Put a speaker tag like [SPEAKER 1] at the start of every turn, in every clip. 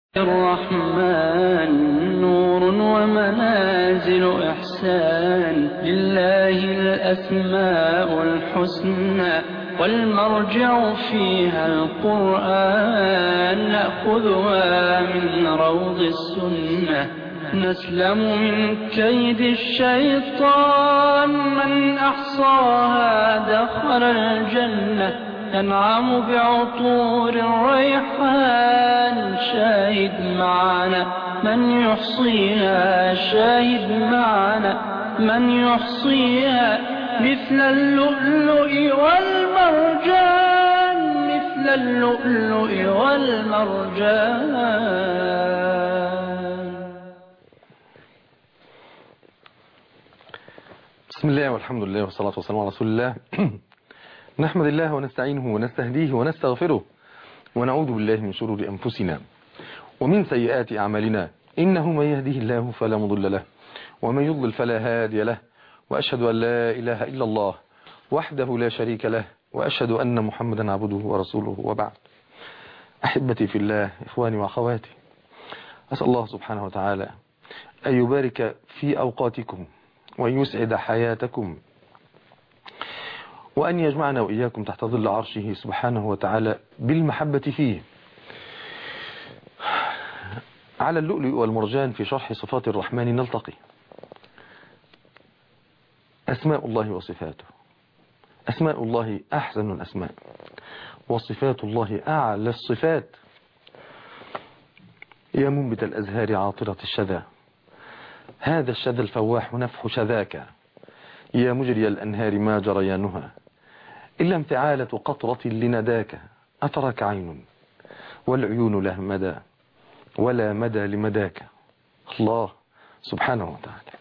[SPEAKER 1] الرحمن نور ومنازل إحسان لله الأسماء الحسنى والمرجع فيها القرآن نأخذها من روض السنة نسلم من كيد الشيطان من أحصاها دخل الجنة ينعم بعطور الريحان شاهد معنا من يحصيها شاهد معنا من يحصيها مثل اللؤلؤ والمرجان مثل اللؤلؤ والمرجان
[SPEAKER 2] بسم الله والحمد لله والصلاة والسلام على رسول الله نحمد الله ونستعينه ونستهديه ونستغفره ونعوذ بالله من شرور أنفسنا ومن سيئات أعمالنا إنه من يهده الله فلا مضل له ومن يضلل فلا هادي له وأشهد أن لا إله إلا الله وحده لا شريك له وأشهد أن محمدا عبده ورسوله وبعد أحبتي في الله إخواني وأخواتي أسأل الله سبحانه وتعالى أن يبارك في أوقاتكم وأن يسعد حياتكم وأن يجمعنا وإياكم تحت ظل عرشه سبحانه وتعالى بالمحبة فيه على اللؤلؤ والمرجان في شرح صفات الرحمن نلتقي أسماء الله وصفاته أسماء الله أحسن الأسماء وصفات الله أعلى الصفات يا منبت الأزهار عاطرة الشذا هذا الشذا الفواح نفح شذاك يا مجري الأنهار ما جريانها إلا امتعالة قطرة لنداك أترك عين والعيون له مدى ولا مدى لمداك الله سبحانه وتعالى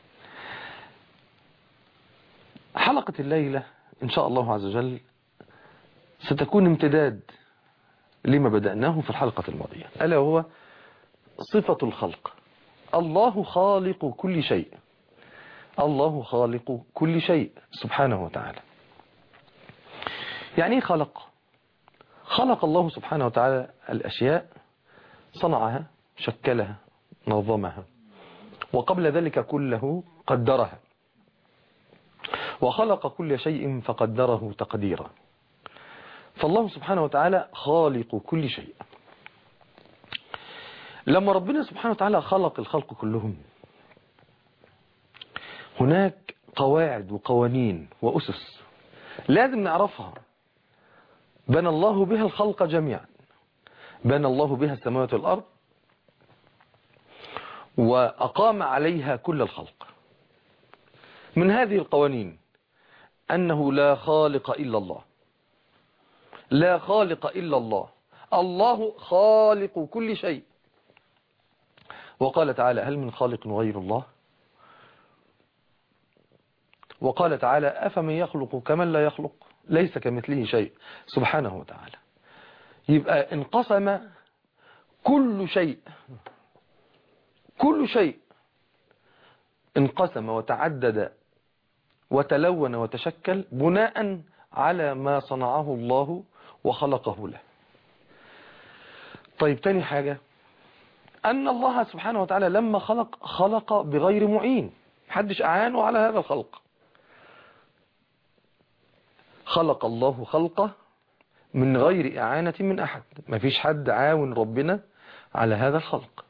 [SPEAKER 2] حلقة الليلة إن شاء الله عز وجل ستكون امتداد لما بدأناه في الحلقة الماضية ألا هو صفة الخلق الله خالق كل شيء الله خالق كل شيء سبحانه وتعالى يعني ايه خلق خلق الله سبحانه وتعالى الأشياء صنعها شكلها نظمها وقبل ذلك كله قدرها وخلق كل شيء فقدره تقديرا فالله سبحانه وتعالى خالق كل شيء لما ربنا سبحانه وتعالى خلق الخلق كلهم هناك قواعد وقوانين وأسس لازم نعرفها بنى الله بها الخلق جميعا بنى الله بها السماوات والأرض وأقام عليها كل الخلق من هذه القوانين أنه لا خالق إلا الله لا خالق إلا الله الله خالق كل شيء وقال تعالى هل من خالق غير الله وقال تعالى أفمن يخلق كمن لا يخلق ليس كمثله شيء سبحانه وتعالى يبقى انقسم كل شيء كل شيء انقسم وتعدد وتلون وتشكل بناء على ما صنعه الله وخلقه له طيب تاني حاجة أن الله سبحانه وتعالى لما خلق خلق بغير معين محدش أعانه على هذا الخلق خلق الله خلقه من غير إعانة من أحد ما فيش حد عاون ربنا على هذا الخلق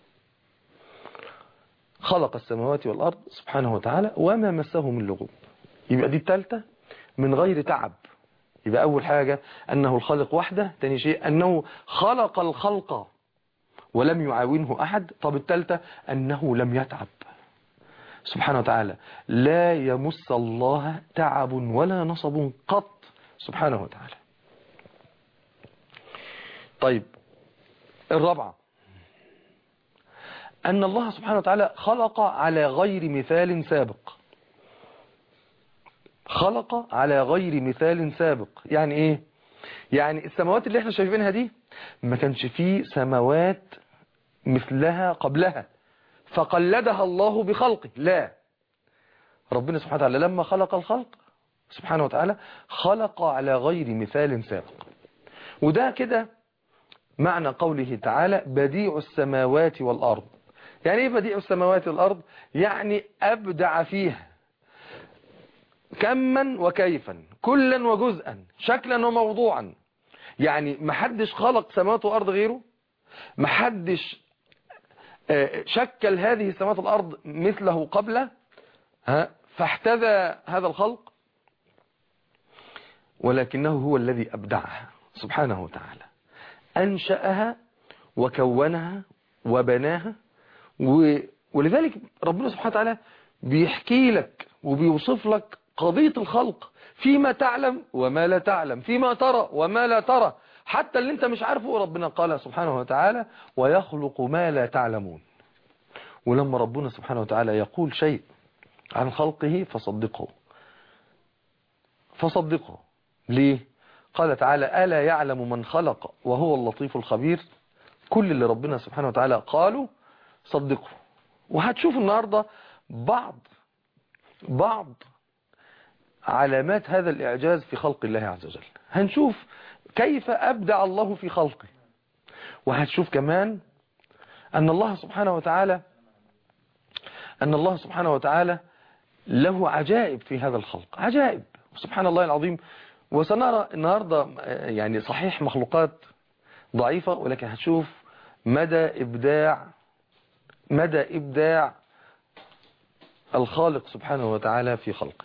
[SPEAKER 2] خلق السماوات والأرض سبحانه وتعالى وما مسه من لغوب يبقى دي التالتة من غير تعب يبقى أول حاجة أنه الخالق وحده تاني شيء أنه خلق الخلق ولم يعاونه أحد طب التالتة أنه لم يتعب سبحانه وتعالى لا يمس الله تعب ولا نصب قط سبحانه وتعالى طيب الرابعة أن الله سبحانه وتعالى خلق على غير مثال سابق خلق على غير مثال سابق يعني ايه يعني السماوات اللي احنا شايفينها دي ما كانش فيه سماوات مثلها قبلها فقلدها الله بخلقه لا ربنا سبحانه وتعالى لما خلق الخلق سبحانه وتعالى خلق على غير مثال سابق وده كده معنى قوله تعالى بديع السماوات والأرض يعني ايه بديع السماوات والأرض يعني أبدع فيها كما وكيفا كلا وجزءا شكلا وموضوعا يعني محدش خلق سماوات وأرض غيره محدش شكل هذه السماوات والأرض مثله قبله فاحتذى هذا الخلق ولكنه هو الذي أبدعها سبحانه وتعالى أنشأها وكونها وبناها ولذلك ربنا سبحانه وتعالى بيحكي لك وبيوصف لك قضية الخلق فيما تعلم وما لا تعلم فيما ترى وما لا ترى حتى اللي انت مش عارفه ربنا قال سبحانه وتعالى ويخلق ما لا تعلمون ولما ربنا سبحانه وتعالى يقول شيء عن خلقه فصدقه فصدقه ليه قال تعالى ألا يعلم من خلق وهو اللطيف الخبير كل اللي ربنا سبحانه وتعالى قالوا صدقه وهتشوف النهاردة بعض بعض علامات هذا الإعجاز في خلق الله عز وجل هنشوف كيف أبدع الله في خلقه وهتشوف كمان أن الله سبحانه وتعالى أن الله سبحانه وتعالى له عجائب في هذا الخلق عجائب سبحان الله العظيم وسنرى النهاردة يعني صحيح مخلوقات ضعيفة ولكن هتشوف مدى إبداع مدى إبداع الخالق سبحانه وتعالى في خلقه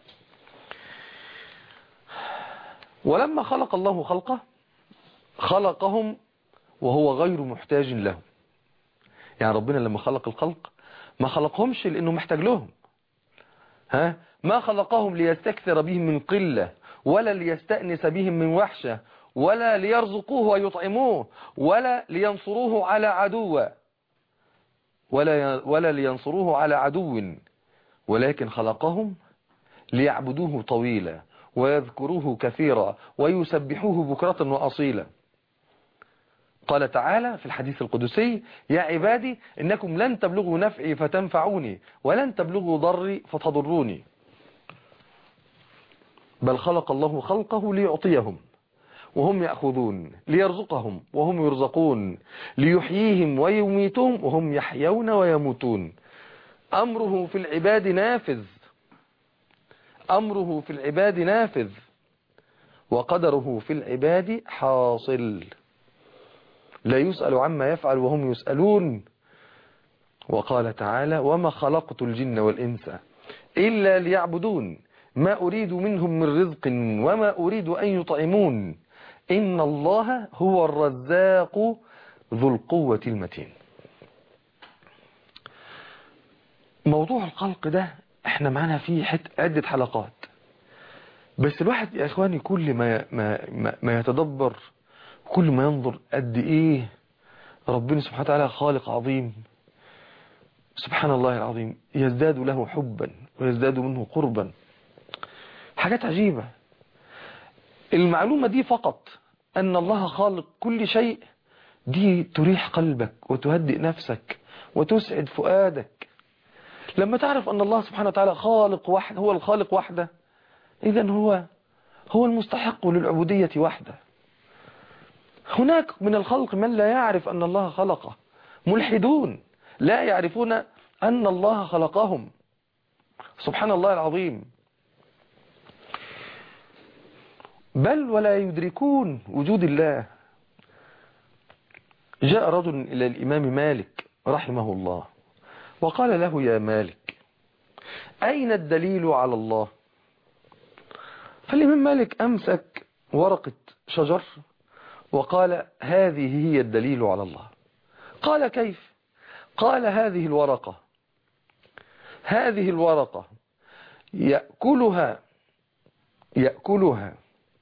[SPEAKER 2] ولما خلق الله خلقه خلقهم وهو غير محتاج لهم يعني ربنا لما خلق الخلق ما خلقهمش لأنه محتاج لهم ها ما خلقهم ليستكثر بهم من قلة ولا ليستأنس بهم من وحشة ولا ليرزقوه ويطعموه ولا لينصروه على عدو ولا ولا لينصروه على عدو ولكن خلقهم ليعبدوه طويلا ويذكروه كثيرا ويسبحوه بكرة وأصيلا قال تعالى في الحديث القدسي يا عبادي إنكم لن تبلغوا نفعي فتنفعوني ولن تبلغوا ضري فتضروني بل خلق الله خلقه ليعطيهم وهم يأخذون ليرزقهم وهم يرزقون ليحييهم ويميتهم وهم يحيون ويموتون أمره في العباد نافذ أمره في العباد نافذ وقدره في العباد حاصل لا يسأل عما يفعل وهم يسألون وقال تعالى وما خلقت الجن والإنس إلا ليعبدون ما أريد منهم من رزق وما أريد أن يطعمون إن الله هو الرزاق ذو القوة المتين موضوع الخلق ده احنا معنا فيه حت عدة حلقات بس الواحد يا اخواني كل ما, ما, ما, ما يتدبر كل ما ينظر قد ايه ربنا سبحانه وتعالى خالق عظيم سبحان الله العظيم يزداد له حبا ويزداد منه قربا حاجات عجيبة المعلومة دي فقط أن الله خالق كل شيء دي تريح قلبك وتهدئ نفسك وتسعد فؤادك لما تعرف أن الله سبحانه وتعالى خالق واحد هو الخالق وحده إذا هو هو المستحق للعبودية وحده هناك من الخلق من لا يعرف أن الله خلقه ملحدون لا يعرفون أن الله خلقهم سبحان الله العظيم بل ولا يدركون وجود الله جاء رجل إلى الإمام مالك رحمه الله وقال له يا مالك أين الدليل على الله فالإمام مالك أمسك ورقة شجر وقال هذه هي الدليل على الله قال كيف قال هذه الورقة هذه الورقة يأكلها يأكلها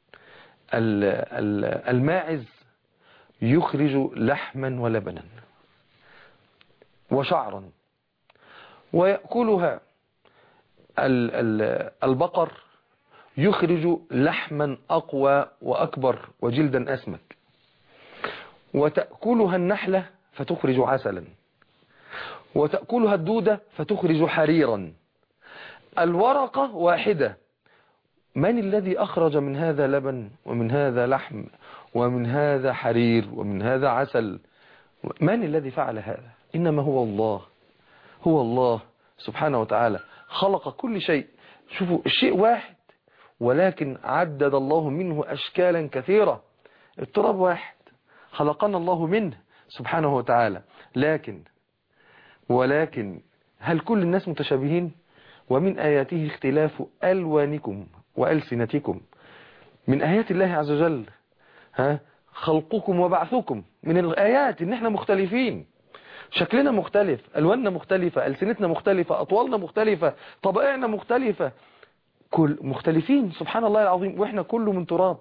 [SPEAKER 2] الماعز يخرج لحما ولبنا وشعرا ويأكلها البقر يخرج لحما أقوى وأكبر وجلدا أسمك وتأكلها النحلة فتخرج عسلا وتأكلها الدودة فتخرج حريرا الورقة واحدة من الذي أخرج من هذا لبن ومن هذا لحم ومن هذا حرير ومن هذا عسل من الذي فعل هذا إنما هو الله هو الله سبحانه وتعالى خلق كل شيء شوفوا الشيء واحد ولكن عدد الله منه أشكالا كثيرة التراب واحد خلقنا الله منه سبحانه وتعالى لكن ولكن هل كل الناس متشابهين ومن آياته اختلاف ألوانكم وألسنتكم من آيات الله عز وجل ها خلقكم وبعثكم من الآيات ان احنا مختلفين شكلنا مختلف ألواننا مختلفة ألسنتنا مختلفة أطوالنا مختلفة طبائعنا مختلفة كل مختلفين سبحان الله العظيم وإحنا كله من تراب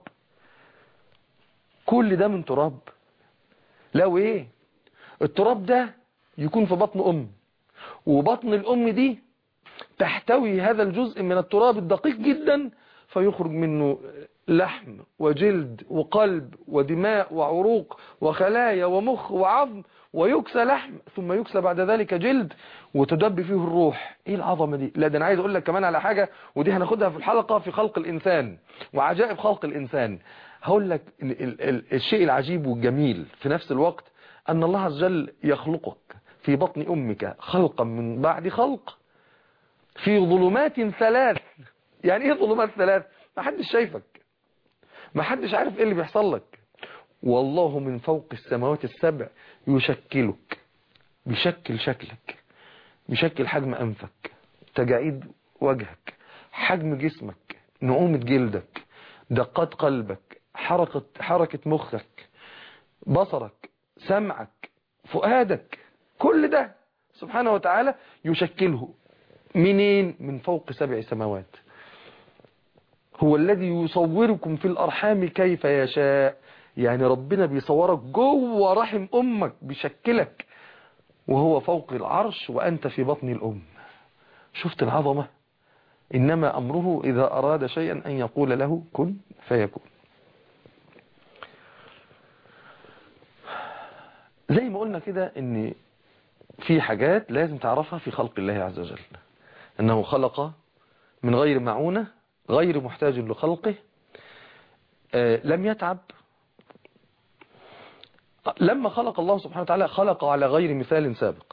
[SPEAKER 2] كل ده من تراب لا وإيه التراب ده يكون في بطن أم وبطن الأم دي تحتوي هذا الجزء من التراب الدقيق جدا فيخرج منه لحم وجلد وقلب ودماء وعروق وخلايا ومخ وعظم ويكسى لحم ثم يكسى بعد ذلك جلد وتدب فيه الروح ايه العظمة دي لا ده انا عايز اقول لك كمان على حاجة ودي هناخدها في الحلقة في خلق الانسان وعجائب خلق الانسان هقول لك ال ال ال الشيء العجيب والجميل في نفس الوقت ان الله عز وجل يخلقك في بطن امك خلقا من بعد خلق في ظلمات ثلاث يعني ايه ظلمات ثلاث ما حدش شايفك ما حدش عارف ايه اللي بيحصل لك والله من فوق السماوات السبع يشكلك بيشكل شكلك بيشكل حجم أنفك تجاعيد وجهك حجم جسمك نعومة جلدك دقات قلبك حركة, حركة مخك بصرك سمعك فؤادك كل ده سبحانه وتعالى يشكله منين من فوق سبع سماوات هو الذي يصوركم في الأرحام كيف يشاء يعني ربنا بيصورك جوه رحم أمك بيشكلك وهو فوق العرش وأنت في بطن الأم شفت العظمة إنما أمره إذا أراد شيئا أن يقول له كن فيكون زي ما قلنا كده ان في حاجات لازم تعرفها في خلق الله عز وجل انه خلق من غير معونة غير محتاج لخلقه آه لم يتعب لما خلق الله سبحانه وتعالى خلق على غير مثال سابق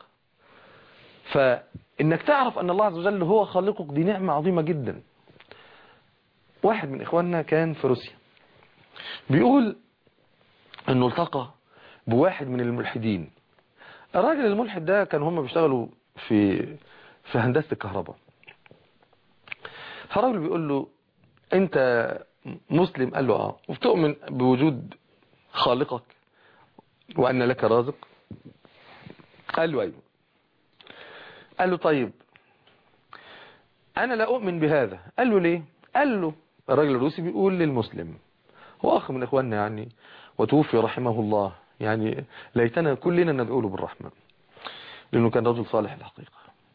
[SPEAKER 2] فإنك تعرف أن الله عز وجل هو خالقك دي نعمة عظيمة جدا واحد من إخواننا كان في روسيا بيقول أنه التقى بواحد من الملحدين الراجل الملحد ده كان هم بيشتغلوا في في هندسة الكهرباء فالراجل بيقول له انت مسلم قال له اه وبتؤمن بوجود خالقك وأن لك رازق قال له أيوه قال له طيب أنا لا أؤمن بهذا قال له ليه قال له الراجل الروسي بيقول للمسلم هو أخ من إخواننا يعني وتوفي رحمه الله يعني ليتنا كلنا ندعو له بالرحمة لأنه كان رجل صالح الحقيقة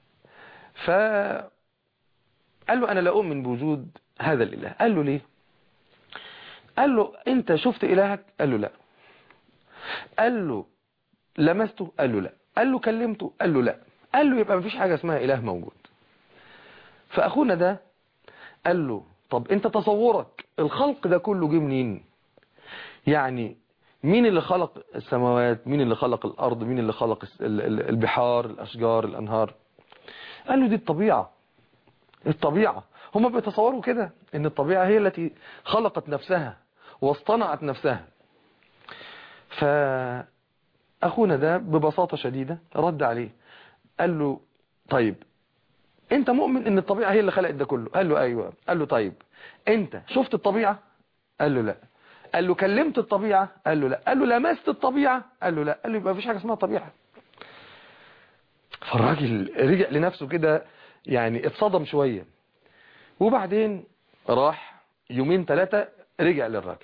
[SPEAKER 2] فقال له أنا لا أؤمن بوجود هذا الإله قال له ليه قال له أنت شفت إلهك قال له لا قال له لمسته قال له لا قال له كلمته قال له لا قال له يبقى مفيش حاجة اسمها إله موجود فأخونا ده قال له طب انت تصورك الخلق ده كله جه منين يعني مين اللي خلق السماوات مين اللي خلق الأرض مين اللي خلق البحار الأشجار الأنهار قال له دي الطبيعة الطبيعة هما بيتصوروا كده ان الطبيعة هي التي خلقت نفسها واصطنعت نفسها فأخونا ده ببساطة شديدة رد عليه قال له طيب انت مؤمن ان الطبيعة هي اللي خلقت ده كله قال له ايوه قال له طيب انت شفت الطبيعة قال له لا قال له كلمت الطبيعة قال له لا قال له لمست الطبيعة قال له لا قال له يبقى مفيش حاجة اسمها طبيعة فالراجل رجع لنفسه كده يعني اتصدم شوية وبعدين راح يومين ثلاثة رجع للراجل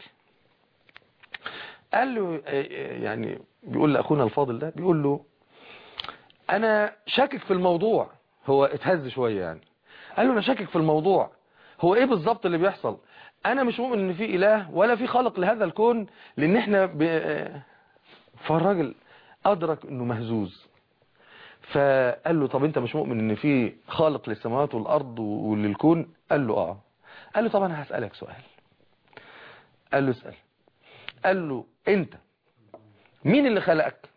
[SPEAKER 2] قال له يعني بيقول لأخونا الفاضل ده بيقول له أنا شاكك في الموضوع هو اتهز شوية يعني قال له أنا شاكك في الموضوع هو إيه بالظبط اللي بيحصل أنا مش مؤمن إن في إله ولا في خالق لهذا الكون لأن إحنا ب... فالراجل أدرك إنه مهزوز فقال له طب أنت مش مؤمن إن في خالق للسماوات والأرض وللكون قال له آه قال له طب أنا هسألك سؤال قال له اسأل قال له انت مين اللي خلقك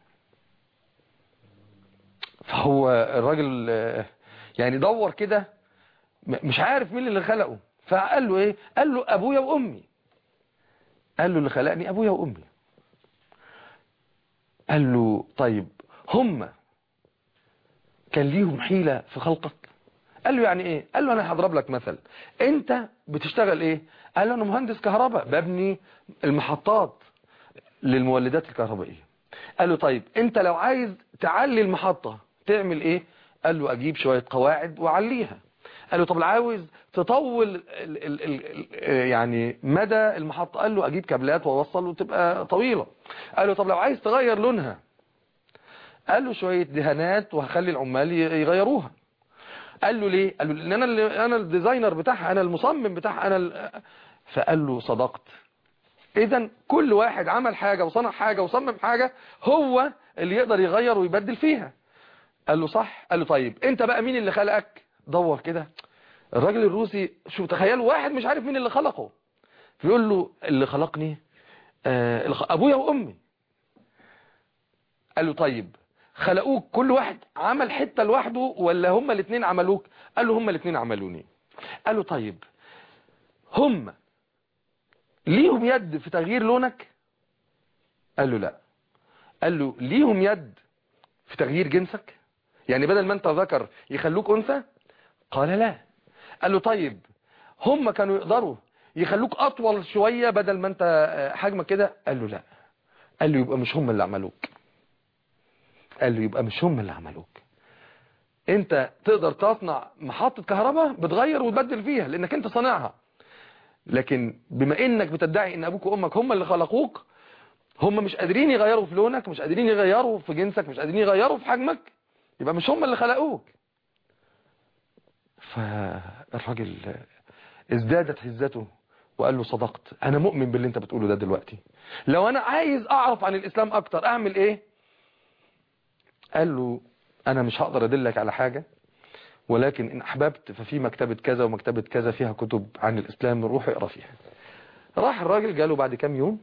[SPEAKER 2] فهو الراجل آه، يعني دور كده م- مش عارف مين اللي خلقه فقال له ايه قال له ابويا وامي قال له اللي خلقني ابويا وامي قال له طيب هم كان ليهم حيلة في خلقك قال له يعني ايه قال له انا هضرب لك مثل انت بتشتغل ايه قال له انا مهندس كهرباء ببني المحطات للمولدات الكهربائية قال له طيب انت لو عايز تعلي المحطة تعمل ايه قال له اجيب شوية قواعد واعليها قال له طب لو عاوز تطول ال ال ال ال يعني مدى المحطة قال له اجيب كابلات واوصل وتبقى طويلة قال له طب لو عايز تغير لونها قال له شوية دهانات وهخلي العمال ي- يغيروها قال له ليه قال له لان انا اللي انا الديزاينر بتاعها انا المصمم بتاعها انا ال... فقال له صدقت اذا كل واحد عمل حاجة وصنع حاجة وصمم حاجة هو اللي يقدر يغير ويبدل فيها قال له صح قال له طيب انت بقى مين اللي خلقك دور كده الراجل الروسي شوف تخيلوا واحد مش عارف مين اللي خلقه بيقول له اللي خلقني آه الخ- ابويا وامي قال له طيب خلقوك كل واحد عمل حتة لوحده ولا هما الاثنين عملوك قال له هما الاثنين عملوني قال له طيب هم ليهم يد في تغيير لونك قال له لا قال له ليهم يد في تغيير جنسك يعني بدل ما انت ذكر يخلوك انثى قال لا قال له طيب هم كانوا يقدروا يخلوك اطول شوية بدل ما انت آه، حجمك كده قال له لا قال له يبقى مش هم اللي عملوك قال له يبقى مش هم اللي عملوك انت تقدر تصنع محطة كهرباء بتغير وتبدل فيها لانك انت صانعها لكن بما انك بتدعي ان ابوك وامك هم اللي خلقوك هم مش قادرين يغيروا في لونك مش قادرين يغيروا في جنسك مش قادرين يغيروا في حجمك يبقى مش هم اللي خلقوك فالراجل ازدادت هزته وقال له صدقت انا مؤمن باللي انت بتقوله ده دلوقتي لو انا عايز اعرف عن الاسلام اكتر اعمل ايه قال له انا مش هقدر ادلك على حاجة ولكن ان احببت ففي مكتبة كذا ومكتبة كذا فيها كتب عن الاسلام روح اقرا فيها راح الراجل جاله بعد كام يوم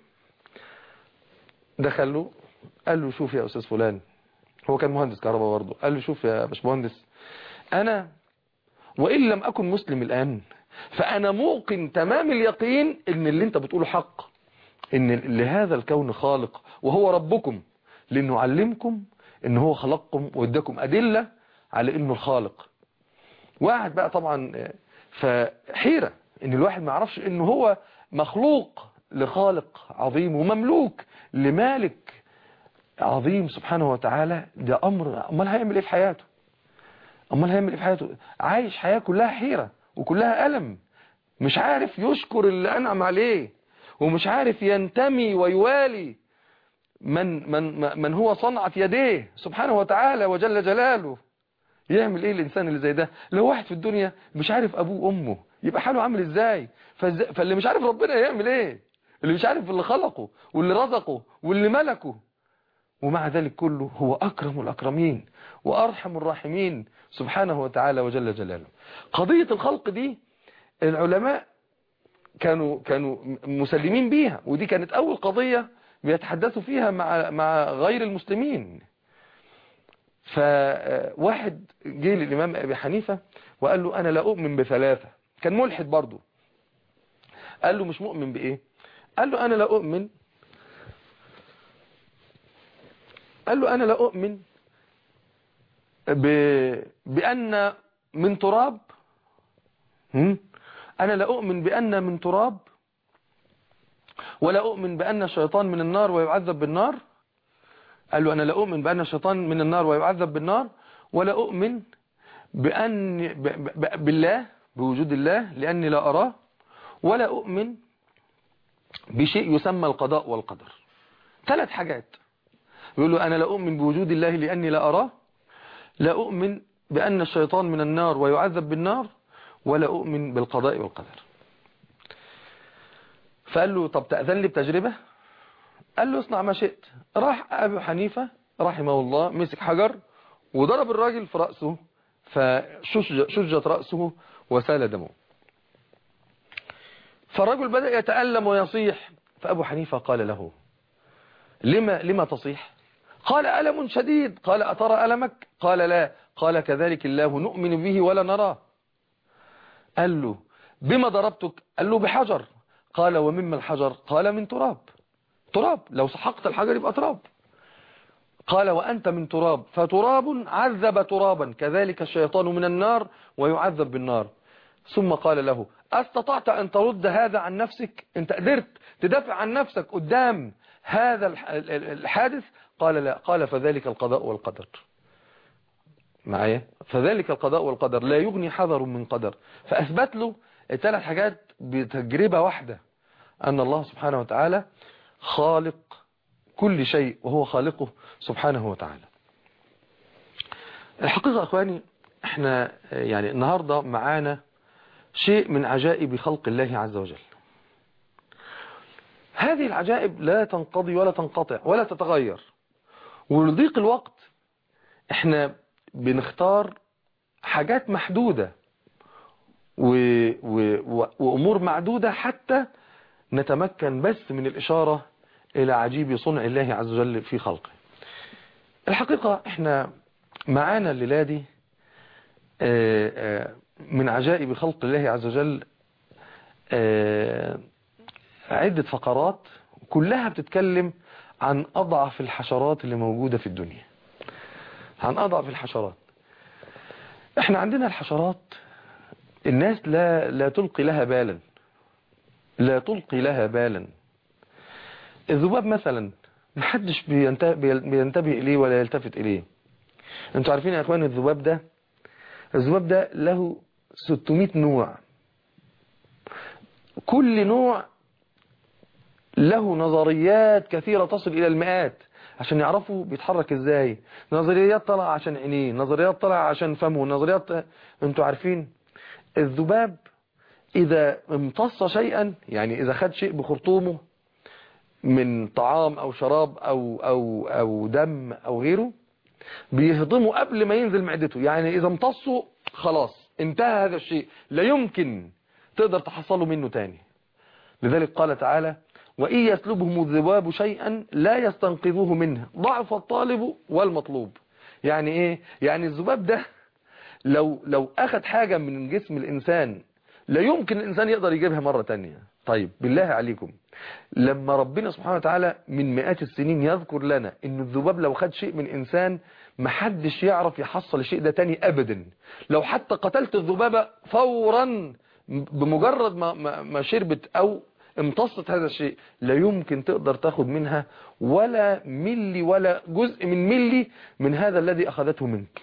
[SPEAKER 2] دخل له قال له شوف يا استاذ فلان هو كان مهندس كهرباء برضه قال له شوف يا باشمهندس انا وان لم اكن مسلم الان فانا موقن تمام اليقين ان اللي انت بتقوله حق ان لهذا الكون خالق وهو ربكم لانه علمكم ان هو خلقكم واداكم ادله على انه الخالق واحد بقى طبعا آه، فحيرة ان الواحد ما يعرفش انه هو مخلوق لخالق عظيم ومملوك لمالك عظيم سبحانه وتعالى ده امر امال هيعمل ايه في حياته امال هيعمل ايه في حياته عايش حياة كلها حيرة وكلها ألم مش عارف يشكر اللي انعم عليه ومش عارف ينتمي ويوالي من من من هو صنعة يديه سبحانه وتعالى وجل جلاله يعمل ايه الانسان اللي زي ده لو واحد في الدنيا مش عارف ابوه وامه يبقى حاله عامل ازاي فإز- فاللي مش عارف ربنا يعمل ايه اللي مش عارف اللي خلقه واللي رزقه واللي ملكه ومع ذلك كله هو اكرم الاكرمين وارحم الراحمين سبحانه وتعالى وجل جلاله قضية الخلق دي العلماء كانوا كانوا مسلمين بيها ودي كانت اول قضية بيتحدثوا فيها مع مع غير المسلمين فواحد جه للإمام أبي حنيفة وقال له أنا لا أؤمن بثلاثة كان ملحد برضه قال له مش مؤمن بإيه قال له أنا لا أؤمن قال له أنا لا أؤمن ب... بأن من تراب هم؟ أنا لا أؤمن بأن من تراب ولا أؤمن بأن الشيطان من النار ويعذب بالنار قال له أنا لا أؤمن بأن الشيطان من النار ويعذب بالنار ولا أؤمن بأن ب... ب... بالله بوجود الله لأني لا أراه ولا أؤمن بشيء يسمى القضاء والقدر ثلاث حاجات يقول له أنا لا أؤمن بوجود الله لأني لا أراه لا أؤمن بأن الشيطان من النار ويعذب بالنار ولا أؤمن بالقضاء والقدر فقال له طب تأذن لي بتجربة قال له اصنع ما شئت راح أبو حنيفة رحمه الله مسك حجر وضرب الراجل في رأسه فشجت رأسه وسال دمه فالرجل بدأ يتألم ويصيح فأبو حنيفة قال له لما, لما تصيح قال ألم شديد قال أترى ألمك قال لا قال كذلك الله نؤمن به ولا نراه قال له بما ضربتك قال له بحجر قال ومما الحجر قال من تراب تراب لو سحقت الحجر يبقى تراب قال وأنت من تراب فتراب عذب ترابا كذلك الشيطان من النار ويعذب بالنار ثم قال له استطعت أن ترد هذا عن نفسك انت قدرت تدافع عن نفسك قدام هذا الحادث قال لا قال فذلك القضاء والقدر معايا فذلك القضاء والقدر لا يغني حذر من قدر فأثبت له ثلاث حاجات بتجربة واحدة أن الله سبحانه وتعالى خالق كل شيء وهو خالقه سبحانه وتعالى الحقيقة أخواني احنا يعني النهاردة معانا شيء من عجائب خلق الله عز وجل هذه العجائب لا تنقضي ولا تنقطع ولا تتغير ولضيق الوقت احنا بنختار حاجات محدودة و... و... و... وأمور معدودة حتى نتمكن بس من الإشارة إلى عجيب صنع الله عز وجل في خلقه الحقيقة احنا معانا الليلة دي من عجائب خلق الله عز وجل عدة فقرات كلها بتتكلم عن أضعف الحشرات اللي موجودة في الدنيا عن أضعف الحشرات احنا عندنا الحشرات الناس لا لا تلقي لها بالا لا تلقي لها بالا الذباب مثلا محدش بينتبه إليه ولا يلتفت إليه انتوا عارفين يا اخوان الذباب ده الذباب ده له 600 نوع كل نوع له نظريات كثيرة تصل إلى المئات عشان يعرفوا بيتحرك ازاي نظريات طلع عشان عينيه نظريات طلع عشان فمه نظريات انتوا عارفين الذباب إذا امتص شيئا يعني إذا خد شيء بخرطومه من طعام أو شراب أو, أو, أو دم أو غيره بيهضمه قبل ما ينزل معدته يعني إذا امتصه خلاص انتهى هذا الشيء لا يمكن تقدر تحصله منه تاني لذلك قال تعالى وإن يسلبهم الذباب شيئا لا يستنقذوه منه ضعف الطالب والمطلوب يعني إيه يعني الذباب ده لو لو أخذ حاجة من جسم الإنسان لا يمكن الإنسان يقدر يجيبها مرة تانية طيب بالله عليكم لما ربنا سبحانه وتعالى من مئات السنين يذكر لنا ان الذباب لو خد شيء من انسان محدش يعرف يحصل الشيء ده تاني ابدا لو حتى قتلت الذبابة فورا بمجرد ما, ما, ما شربت او امتصت هذا الشيء لا يمكن تقدر تاخد منها ولا ملي ولا جزء من ملي من هذا الذي اخذته منك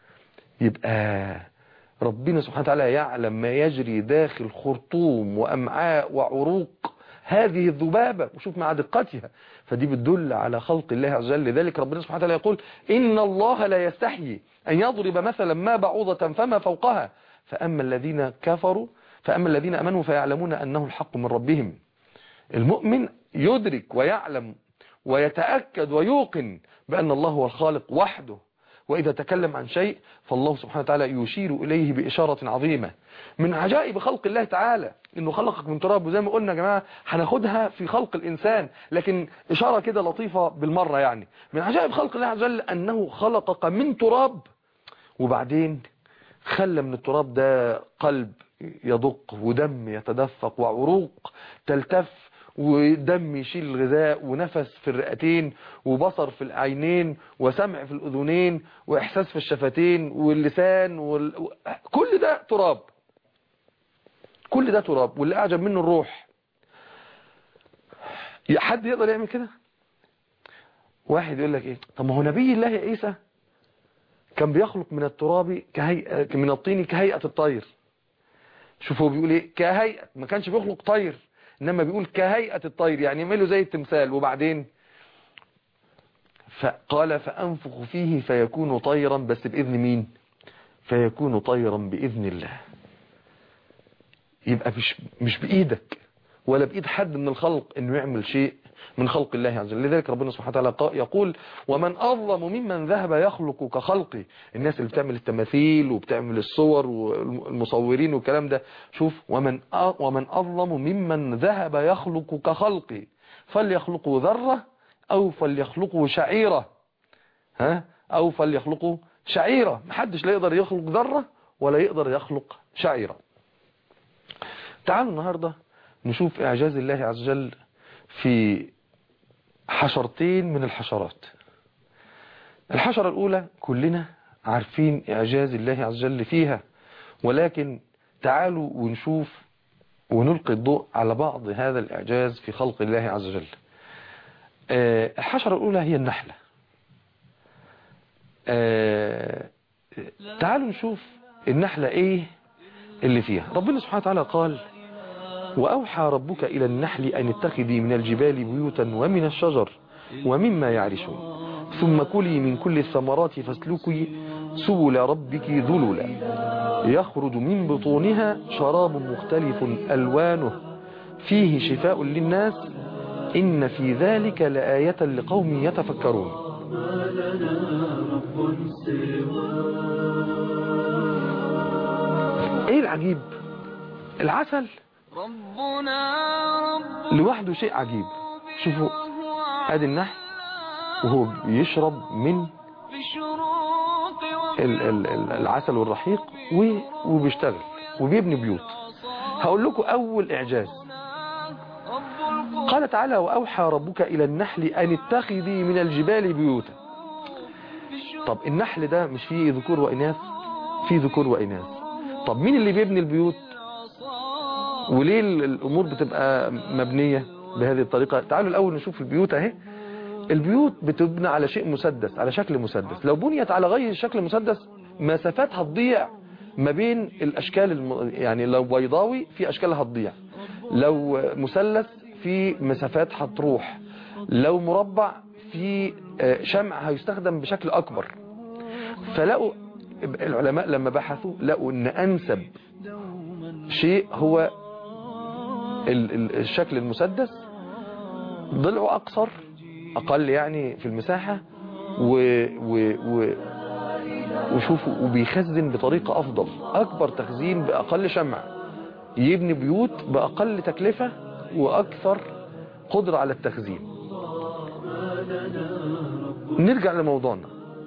[SPEAKER 2] يبقى ربنا سبحانه وتعالى يعلم ما يجري داخل خرطوم وأمعاء وعروق هذه الذبابة وشوف مع دقتها فدي بتدل على خلق الله عز وجل لذلك ربنا سبحانه وتعالى يقول إن الله لا يستحيي أن يضرب مثلا ما بعوضة فما فوقها فأما الذين كفروا فأما الذين أمنوا فيعلمون أنه الحق من ربهم المؤمن يدرك ويعلم ويتأكد ويوقن بأن الله هو الخالق وحده وإذا تكلم عن شيء فالله سبحانه وتعالى يشير إليه بإشارة عظيمة من عجائب خلق الله تعالى إنه خلقك من تراب وزي ما قلنا يا جماعة هناخدها في خلق الإنسان لكن إشارة كده لطيفة بالمرة يعني من عجائب خلق الله عز وجل أنه خلقك من تراب وبعدين خلى من التراب ده قلب يدق ودم يتدفق وعروق تلتف ودم يشيل الغذاء ونفس في الرئتين وبصر في العينين وسمع في الأذنين وإحساس في الشفتين واللسان وال... كل ده تراب كل ده تراب واللي أعجب منه الروح حد يقدر يعمل كده واحد يقول لك ايه طب ما هو نبي الله عيسى كان بيخلق من التراب كهيئة من الطين كهيئة الطير شوفوا بيقول ايه كهيئة ما كانش بيخلق طير انما بيقول كهيئة الطير يعني يعمله زي التمثال وبعدين فقال فأنفخ فيه فيكون طيرا بس بإذن مين فيكون طيرا بإذن الله يبقى مش, مش بإيدك ولا بإيد حد من الخلق انه يعمل شيء من خلق الله عز وجل لذلك ربنا سبحانه وتعالى يقول ومن أظلم ممن ذهب يخلق كخلقي الناس اللي بتعمل التماثيل وبتعمل الصور والمصورين والكلام ده شوف ومن ومن أظلم ممن ذهب يخلق كخلقي فليخلقوا ذرة أو فليخلقوا شعيرة ها أو فليخلقوا شعيرة محدش لا يقدر يخلق ذرة ولا يقدر يخلق شعيرة تعالوا النهاردة نشوف إعجاز الله عز وجل في حشرتين من الحشرات الحشرة الأولى كلنا عارفين إعجاز الله عز وجل فيها ولكن تعالوا ونشوف ونلقي الضوء على بعض هذا الإعجاز في خلق الله عز وجل الحشرة الأولى هي النحلة تعالوا نشوف النحلة إيه اللي فيها ربنا سبحانه وتعالى قال وأوحى ربك إلى النحل أن اتخذي من الجبال بيوتا ومن الشجر ومما يعرشون ثم كلي من كل الثمرات فاسلكي سبل ربك ذللا يخرج من بطونها شراب مختلف ألوانه فيه شفاء للناس إن في ذلك لآية لقوم يتفكرون ايه العجيب العسل لوحده شيء عجيب شوفوا ادي النحل وهو بيشرب من ال ال ال العسل والرحيق وبيشتغل وبيبني بيوت هقول لكم اول اعجاز قال تعالى واوحى ربك الى النحل ان اتخذي من الجبال بيوتا طب النحل ده مش فيه ذكور واناث فيه ذكور واناث طب مين اللي بيبني البيوت وليه الامور بتبقى مبنية بهذه الطريقة تعالوا الاول نشوف البيوت اهي البيوت بتبنى على شيء مسدس على شكل مسدس لو بنيت على غير شكل مسدس مسافات هتضيع ما بين الاشكال الم... يعني لو بيضاوي في اشكال هتضيع لو مثلث في مسافات هتروح لو مربع في شمع هيستخدم بشكل اكبر فلقوا العلماء لما بحثوا لقوا ان انسب شيء هو الشكل المسدس ضلعه اقصر اقل يعني في المساحة و و و وشوفوا وبيخزن بطريقة افضل اكبر تخزين باقل شمع يبني بيوت باقل تكلفة واكثر قدرة على التخزين نرجع لموضوعنا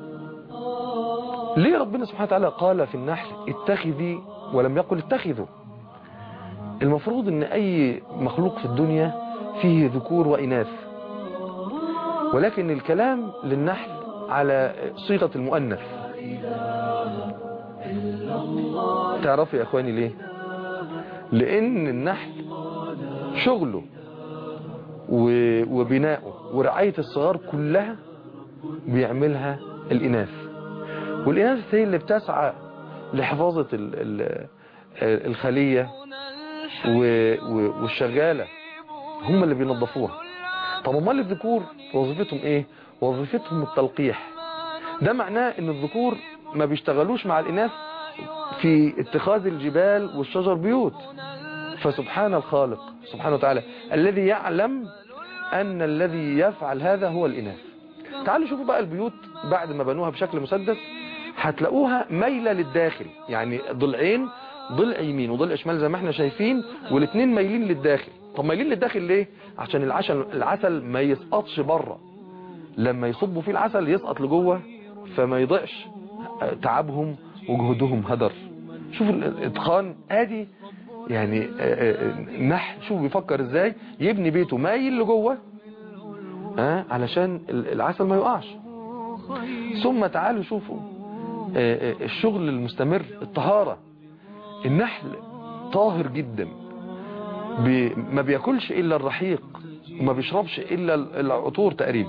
[SPEAKER 2] ليه ربنا سبحانه وتعالى قال في النحل اتخذي ولم يقل اتخذوا المفروض ان اي مخلوق في الدنيا فيه ذكور واناث ولكن الكلام للنحل على صيغة المؤنث تعرفوا يا اخواني ليه لان النحل شغله وبناؤه ورعاية الصغار كلها بيعملها الاناث والاناث هي اللي بتسعى لحفاظة الخلية والشغالة هم اللي بينظفوها طب امال الذكور وظيفتهم ايه وظيفتهم التلقيح ده معناه ان الذكور ما بيشتغلوش مع الاناث في اتخاذ الجبال والشجر بيوت فسبحان الخالق سبحانه وتعالى الذي يعلم ان الذي يفعل هذا هو الاناث تعالوا شوفوا بقى البيوت بعد ما بنوها بشكل مسدس هتلاقوها مايلة للداخل يعني ضلعين ضلع يمين وضلع شمال زي ما احنا شايفين والاثنين مايلين للداخل طب مايلين للداخل ليه عشان العسل العسل ما يسقطش بره لما يصبوا فيه العسل يسقط لجوه فما يضيعش تعبهم وجهدهم هدر شوف الاتقان ادي يعني نحل شوف بيفكر ازاي يبني بيته مايل لجوه ها علشان العسل ما يقعش ثم تعالوا شوفوا الشغل المستمر الطهارة النحل طاهر جدا بي ما بياكلش الا الرحيق وما بيشربش الا العطور تقريبا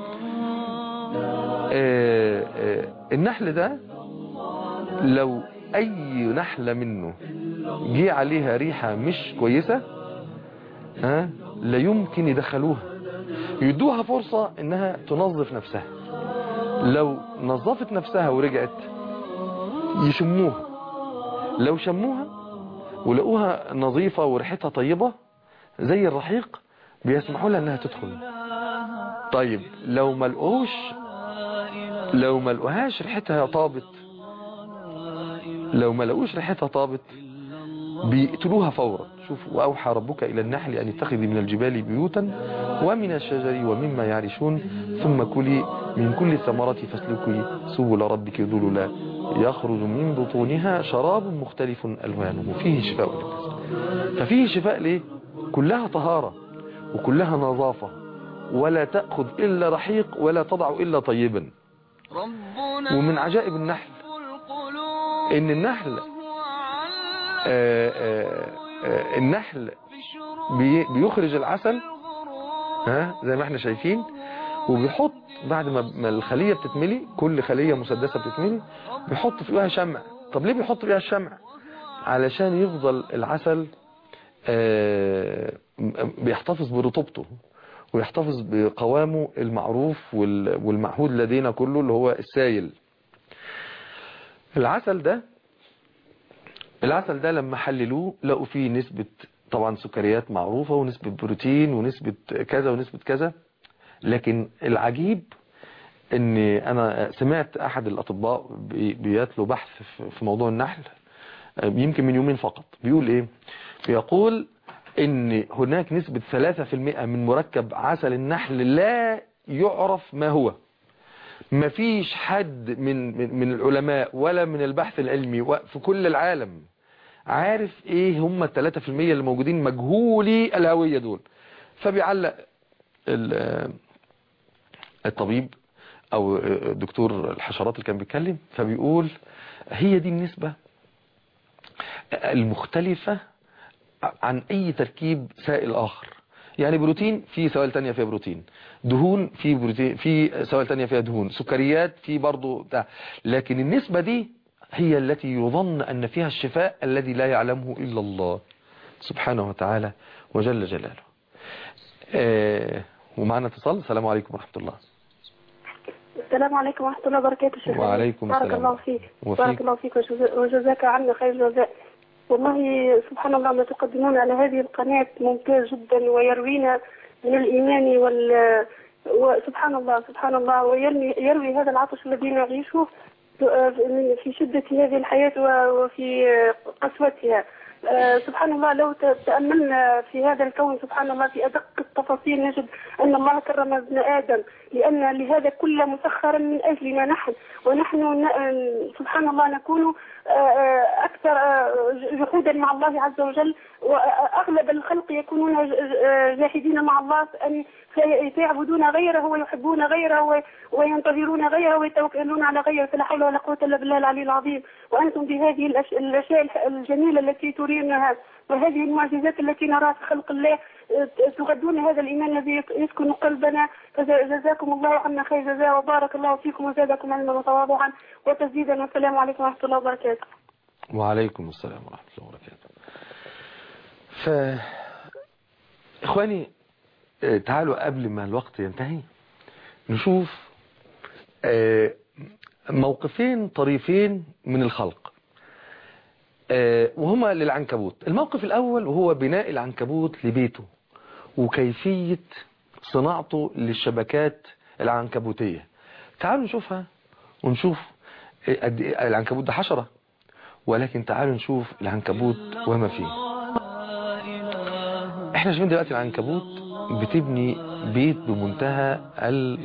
[SPEAKER 2] النحل ده لو اي نحلة منه جه عليها ريحة مش كويسة ها لا يمكن يدخلوها يدوها فرصة انها تنظف نفسها لو نظفت نفسها ورجعت يشموها لو شموها ولقوها نظيفة وريحتها طيبة زي الرحيق بيسمحوا لها انها تدخل طيب لو ما لقوش لو ما لقوهاش ريحتها طابت لو ما لقوش ريحتها طابت بيقتلوها فورا شوف وأوحى ربك إلى النحل أن اتخذي من الجبال بيوتا ومن الشجر ومما يعرشون ثم كلي من كل الثمرات فاسلكي سبل ربك ذللا يخرج من بطونها شراب مختلف ألوانه فيه شفاء للناس ففيه شفاء ليه كلها طهارة وكلها نظافة ولا تأخذ إلا رحيق ولا تضع إلا طيبا ومن عجائب النحل إن النحل آآ آآ آآ النحل بي بيخرج العسل ها زي ما احنا شايفين وبيحط بعد ما ما الخلية بتتملي كل خلية مسدسة بتتملي بيحط فيها شمع طب ليه بيحط فيها الشمع علشان يفضل العسل بيحتفظ برطوبته ويحتفظ بقوامه المعروف والمعهود لدينا كله اللي هو السايل العسل ده العسل ده لما حللوه لقوا فيه نسبة طبعا سكريات معروفة ونسبة بروتين ونسبة كذا ونسبة كذا لكن العجيب ان انا سمعت احد الاطباء بيتلو بحث في موضوع النحل يمكن من يومين فقط بيقول ايه بيقول ان هناك نسبة 3% من مركب عسل النحل لا يعرف ما هو ما فيش حد من من العلماء ولا من البحث العلمي في كل العالم عارف ايه هم ال 3% اللي موجودين مجهولي الهوية دول فبيعلق الطبيب او دكتور الحشرات اللي كان بيتكلم فبيقول هي دي النسبة المختلفة عن اي تركيب سائل اخر يعني بروتين في سوائل تانية فيها بروتين دهون في بروتين في سوائل تانية فيها دهون سكريات في برضو بتاع لكن النسبة دي هي التي يظن ان فيها الشفاء الذي لا يعلمه الا الله سبحانه وتعالى وجل جلاله آه ومعنا اتصال السلام عليكم ورحمة الله
[SPEAKER 3] السلام عليكم ورحمة الله وبركاته شيخ
[SPEAKER 2] وعليكم
[SPEAKER 3] بارك
[SPEAKER 2] السلام
[SPEAKER 3] الله فيك
[SPEAKER 2] وفيك.
[SPEAKER 3] بارك الله فيك وجزا- وجزاك عنا خير الجزاء والله سبحان الله ما تقدمون على هذه القناة ممتاز جدا ويروينا من الإيمان وال وسبحان الله سبحان الله ويروي يروي هذا العطش الذي نعيشه في شدة هذه الحياة و- وفي قسوتها آه، سبحان الله لو ت- تأملنا في هذا الكون سبحان الله في أدق التفاصيل نجد أن الله كرم ابن آدم لأن لهذا كله مسخرا من أجلنا نحن ونحن ن- سبحان الله نكون آه، آه، أكثر آه، جحودا مع الله عز وجل وأغلب الخلق يكونون ج- آه، جاحدين مع الله أن في- فيعبدون غيره ويحبون غيره و- وينتظرون غيره ويتوكلون على غيره فلا حول ولا قوة إلا بالله العلي العظيم وأنتم بهذه الأش- الأشياء الح- الجميلة التي ترينها وهذه المعجزات التي نراها في خلق الله آه، تغذون هذا الإيمان الذي يسكن قلبنا فجزاكم الله عنا خير جزاء وبارك الله فيكم وزادكم علما وتواضعا وتسديدا والسلام عليكم ورحمة الله وبركاته
[SPEAKER 2] وعليكم السلام ورحمة الله وبركاته ف اخواني آه، تعالوا قبل ما الوقت ينتهي نشوف آه، موقفين طريفين من الخلق آه، وهما للعنكبوت الموقف الأول وهو بناء العنكبوت لبيته وكيفية صناعته للشبكات العنكبوتية تعالوا نشوفها ونشوف آه، قد إيه- العنكبوت ده حشرة ولكن تعالوا نشوف العنكبوت وما فيه احنا شايفين دلوقتي العنكبوت بتبني بيت بمنتهى ال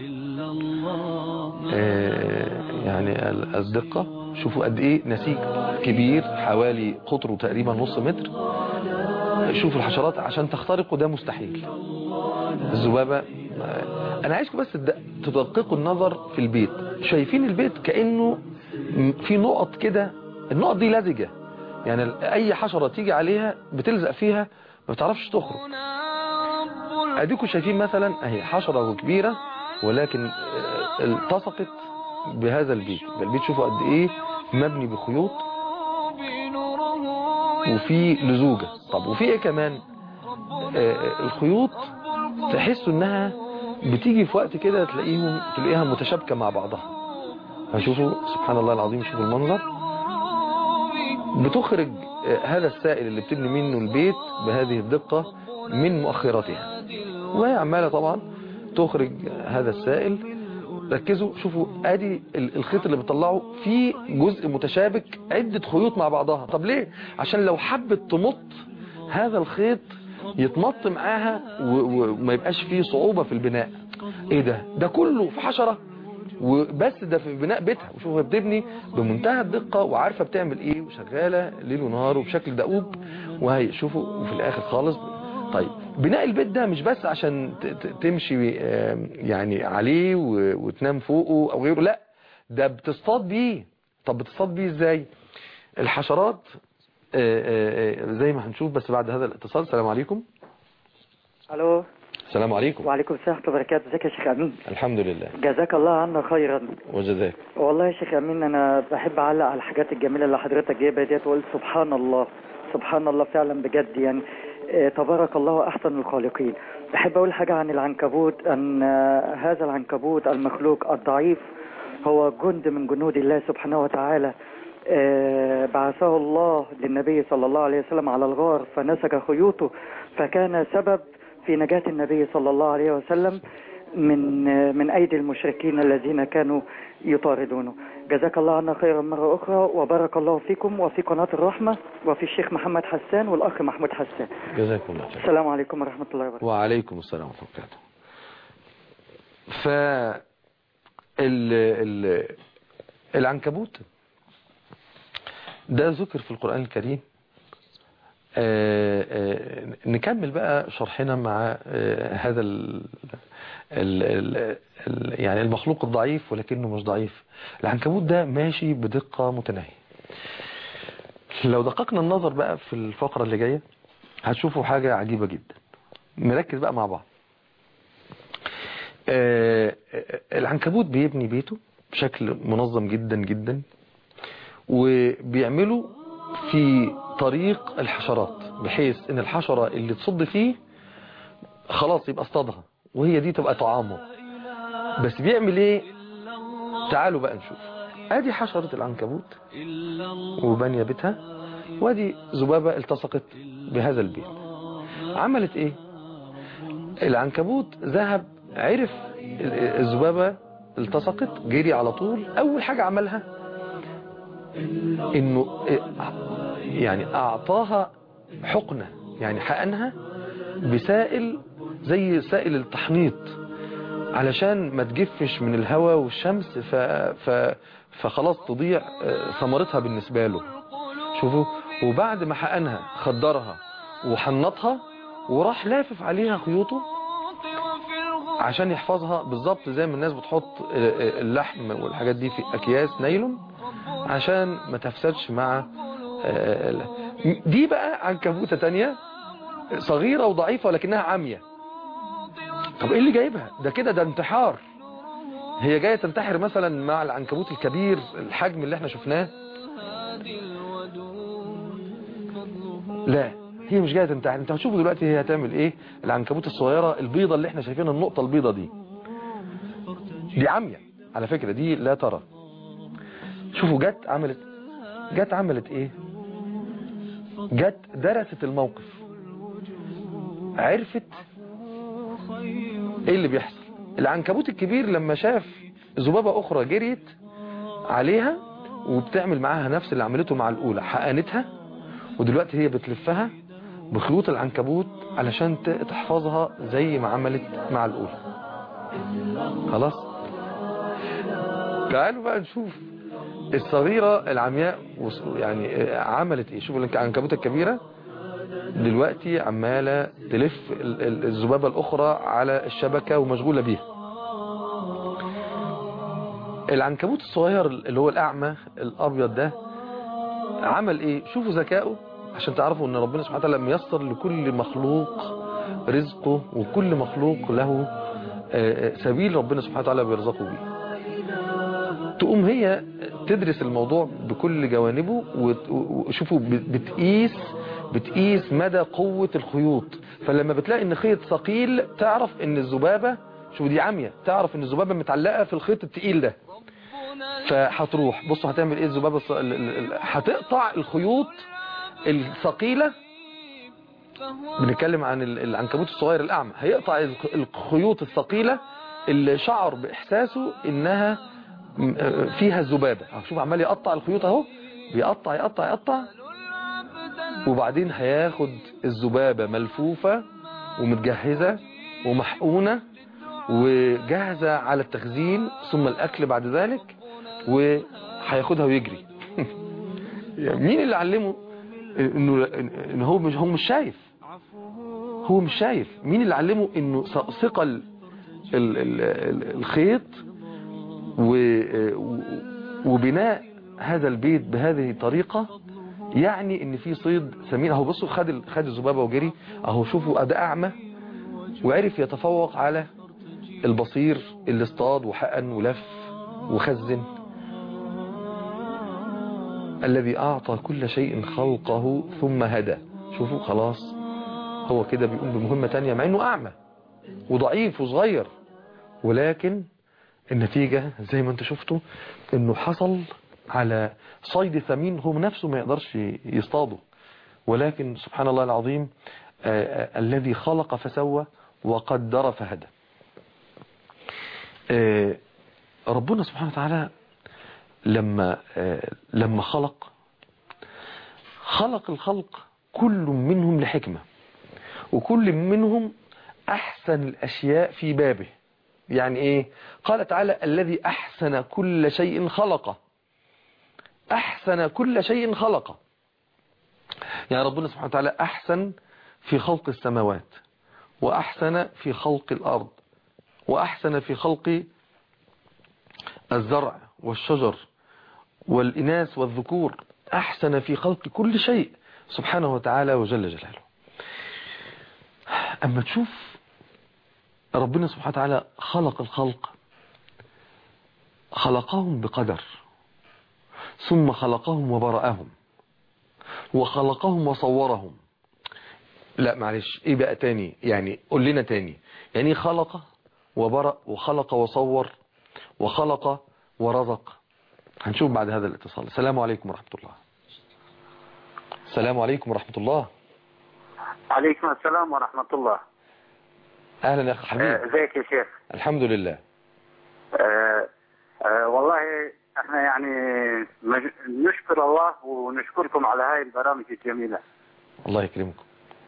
[SPEAKER 2] آه، يعني ال- الدقة شوفوا قد ايه نسيج كبير حوالي قطره تقريبا نص متر شوفوا الحشرات عشان تخترقوا ده مستحيل الذبابة آه، انا عايزكم بس تد- تدققوا النظر في البيت شايفين البيت كأنه م- في نقط كده النقط دي لزجة يعني ال- اي حشرة تيجي عليها بتلزق فيها ما بتعرفش تخرج اديكم شايفين مثلا اهي حشرة كبيرة ولكن آه، التصقت بهذا البيت البيت شوفوا قد ايه مبني بخيوط وفي لزوجة طب وفي ايه كمان آه، آه، الخيوط تحسوا انها بتيجي في وقت كده تلاقيهم تلاقيها متشابكة مع بعضها هشوفوا سبحان الله العظيم شوفوا المنظر بتخرج آه، هذا السائل اللي بتبني منه البيت بهذه الدقة من مؤخراتها وهي عمالة طبعا تخرج هذا السائل ركزوا شوفوا ادي ال- الخيط اللي بيطلعه في جزء متشابك عدة خيوط مع بعضها طب ليه عشان لو حبت تمط هذا الخيط يتمط معاها و- وما يبقاش فيه صعوبة في البناء ايه ده ده كله في حشرة وبس ده في بناء بيتها وشوفها بتبني بمنتهى الدقة وعارفة بتعمل ايه وشغالة ليل ونهار وبشكل دؤوب وهي شوفوا وفي الاخر خالص طيب بناء البيت ده مش بس عشان ت- ت- تمشي آه، يعني عليه و- وتنام فوقه او غيره لا ده بتصطاد بيه طب بتصطاد بيه ازاي الحشرات آه، آه، آه، زي ما هنشوف بس بعد هذا الاتصال السلام عليكم
[SPEAKER 4] الو
[SPEAKER 2] السلام عليكم
[SPEAKER 4] وعليكم السلام ورحمه الله وبركاته ازيك يا شيخ امين
[SPEAKER 2] الحمد لله
[SPEAKER 4] جزاك الله عنا خيرا
[SPEAKER 2] وجزاك
[SPEAKER 4] والله يا شيخ امين انا بحب اعلق على الحاجات الجميله اللي حضرتك جايبها ديت واقول سبحان الله سبحان الله فعلا بجد يعني آه، تبارك الله احسن الخالقين بحب اقول حاجه عن العنكبوت ان آه، هذا العنكبوت المخلوق الضعيف هو جند من جنود الله سبحانه وتعالى آه، بعثه الله للنبي صلى الله عليه وسلم على الغار فنسج خيوطه فكان سبب في نجاة النبي صلى الله عليه وسلم من آه، من أيدي المشركين الذين كانوا يطاردونه جزاك الله عنا خيرا مرة أخرى وبارك الله فيكم وفي قناة الرحمة وفي الشيخ محمد حسان والأخ محمود حسان
[SPEAKER 2] جزاكم الله خير
[SPEAKER 4] السلام عليكم ورحمة الله وبركاته
[SPEAKER 2] وعليكم السلام ورحمة الله وبركاته ف ال... ال... العنكبوت ده ذكر في القرآن الكريم آه، آه، نكمل بقى شرحنا مع آه، هذا ال... ال... ال... ال... يعني المخلوق الضعيف ولكنه مش ضعيف العنكبوت ده ماشي بدقة متناهية لو دققنا النظر بقى في الفقرة اللي جاية هتشوفوا حاجة عجيبة جدا نركز بقى مع بعض آه، آه، العنكبوت بيبني بيته بشكل منظم جدا جدا وبيعمله في طريق الحشرات بحيث ان الحشرة اللي تصد فيه خلاص يبقى اصطادها وهي دي تبقى طعامه بس بيعمل ايه تعالوا بقى نشوف ادي حشرة العنكبوت وبنية بيتها وادي ذبابة التصقت بهذا البيت عملت ايه العنكبوت ذهب عرف الذبابة التصقت جري على طول اول حاجة عملها انه يعني اعطاها حقنة يعني حقنها بسائل زي سائل التحنيط علشان ما تجفش من الهواء والشمس ف... ف... فخلاص تضيع آه، ثمرتها بالنسبة له شوفوا وبعد ما حقنها خدرها وحنطها وراح لافف عليها خيوطه عشان يحفظها بالظبط زي ما الناس بتحط آه، آه، اللحم والحاجات دي في اكياس نايلون عشان ما تفسدش مع آه، ال- دي بقى عنكبوتة تانية صغيرة وضعيفة ولكنها عامية طب ايه اللي جايبها ده كده ده انتحار هي جاية تنتحر مثلا مع العنكبوت الكبير الحجم اللي احنا شفناه لا هي مش جاية تنتحر انت هتشوفوا دلوقتي هي هتعمل ايه العنكبوت الصغيرة البيضة اللي احنا شايفينها النقطة البيضة دي دي عامية على فكرة دي لا ترى شوفوا جت عملت جت عملت ايه جت درست الموقف عرفت ايه اللي بيحصل العنكبوت الكبير لما شاف ذبابة اخرى جريت عليها وبتعمل معاها نفس اللي عملته مع الاولى حقنتها ودلوقتي هي بتلفها بخيوط العنكبوت علشان ت- تحفظها زي ما عملت مع الاولى خلاص تعالوا بقى نشوف الصغيرة العمياء وص- يعني آه، عملت ايه شوفوا العنكبوتة الكبيرة دلوقتي عمالة تلف ال- ال- الذبابة الأخرى على الشبكة ومشغولة بيها العنكبوت الصغير اللي هو الأعمى الأبيض ده عمل إيه شوفوا ذكائه عشان تعرفوا أن ربنا سبحانه وتعالى ميسر لكل مخلوق رزقه وكل مخلوق له آه، آه، سبيل ربنا سبحانه وتعالى بيرزقه بيه تقوم هي تدرس الموضوع بكل جوانبه وت- وشوفوا بت- بتقيس بتقيس مدى قوة الخيوط فلما بتلاقي ان خيط ثقيل تعرف ان الذبابة شوف دي عامية تعرف ان الذبابة متعلقة في الخيط التقيل ده فهتروح بصوا هتعمل ايه الذبابة الص- ال- ال- ال- هتقطع الخيوط الثقيلة بنتكلم عن ال- العنكبوت الصغير الأعمى هيقطع الخ- الخيوط الثقيلة اللي شعر باحساسه انها م- آه، فيها ذبابه أهو شوف عمال يقطع الخيوط اهو بيقطع يقطع يقطع وبعدين هياخد الذبابه ملفوفه ومتجهزه ومحقونه وجاهزه على التخزين ثم الاكل بعد ذلك وهياخدها ويجري يعني مين اللي علمه انه ان هو مش هو مش شايف هو مش شايف مين اللي علمه انه ث- ثقل ال- ال- ال- الخيط و- و- وبناء هذا البيت بهذه الطريقة يعني ان في صيد سمين اهو بصوا خد ال- خد الذبابه وجري اهو شوفوا ده اعمى وعرف يتفوق على البصير اللي اصطاد وحقن ولف وخزن الذي أعطى كل شيء خلقه ثم هدى شوفوا خلاص هو كده بيقوم بمهمة تانية مع انه اعمى وضعيف وصغير ولكن النتيجة زي ما انت شفتوا انه حصل على صيد ثمين هو نفسه ما يقدرش يصطاده ولكن سبحان الله العظيم آه، آه، الذي خلق فسوى وقدر فهدى آه، ربنا سبحانه وتعالى لما آه، لما خلق خلق الخلق كل منهم لحكمة وكل منهم أحسن الأشياء في بابه يعني إيه قال تعالى الذي أحسن كل شيء خلقه أحسن كل شيء خلقه يعني ربنا سبحانه وتعالى أحسن في خلق السماوات وأحسن في خلق الأرض وأحسن في خلق الزرع والشجر والإناث والذكور أحسن في خلق كل شيء سبحانه وتعالى وجل جلاله أما تشوف ربنا سبحانه وتعالى خلق الخلق خلقهم بقدر ثم خلقهم وبرأهم وخلقهم وصورهم لا معلش ايه بقى تاني يعني قول لنا تاني يعني خلق وبرأ وخلق وصور وخلق ورزق هنشوف بعد هذا الاتصال السلام عليكم ورحمة الله السلام عليكم ورحمة الله
[SPEAKER 5] عليكم السلام ورحمة الله
[SPEAKER 2] اهلا يا اخ
[SPEAKER 5] آه،
[SPEAKER 2] حبيب
[SPEAKER 5] ازيك يا شيخ
[SPEAKER 2] الحمد لله
[SPEAKER 5] آه، آه، والله احنا يعني مج- نشكر الله ونشكركم على هاي البرامج الجميلة
[SPEAKER 2] الله يكرمكم